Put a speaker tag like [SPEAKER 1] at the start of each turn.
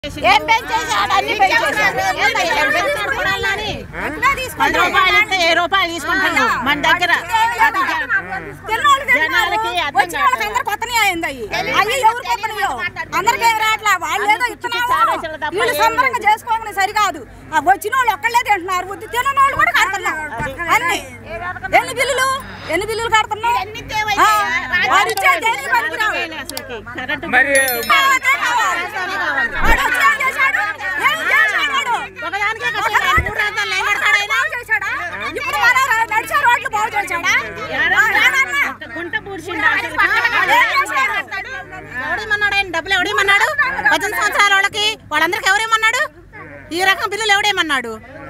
[SPEAKER 1] ఏం పెంచేసాడు అన్ని పెంచేసాడు
[SPEAKER 2] పది రూపాయలు ఇస్తే ఏ రూపాయలు తీసుకుంటున్నాం మన దగ్గర అది జ- జనాలకి అర్థం
[SPEAKER 3] వచ్చిన వాళ్ళకి అందరు కొత్తనే అయింది అయ్యి అయ్యి ఎవరు కొత్తనియో అందరికి ఏం రావట్లా వాళ్ళు ఏదో ఇస్తున్నాము వీళ్ళు సంబరంగా చేసుకోగానే సరికాదు ఆ వచ్చిన వాళ్ళు ఒక్కళ్ళే తింటున్నారు బుద్ధి తినని వాళ్ళు కూడా కడుతున్నారు అన్ని ఎన్ని బిల్లులు ఎన్ని బిల్లులు కడుతున్నావు ఆ, వాడు ఇచ్చే దేనికి పనికిరావు.
[SPEAKER 2] అసలుకి కరెంటు
[SPEAKER 4] మరి
[SPEAKER 3] అదే కావాలి. వాడు వచ్చి ఏం చేశాడు? ఏం చేశాడు వాడు?
[SPEAKER 2] ఒకదానికే
[SPEAKER 3] ఒక
[SPEAKER 2] కష్టం.
[SPEAKER 3] రోడ్డు
[SPEAKER 2] మూడు వందలు లైన్ కడతాడు ఆయన.
[SPEAKER 3] బాగు చేశాడా? ఇప్పుడు మన నడిచే రోడ్లు బాగు చేశాడా ఆ, రాడన్నా.
[SPEAKER 2] గుంట పూడ్చిండు అసలుకి.
[SPEAKER 3] వాడు ఏం చేశాడు?
[SPEAKER 2] ఎవడేమన్నాడు ఆయన డబ్బులు ఎవడేమన్నాడు పద్దెనిమిది సంవత్సరాల వాళ్ళకి వాళ్ళందరికి ఎవరేమన్నాడు ఈ రకం బిల్లులు ఎవడేమన్నాడు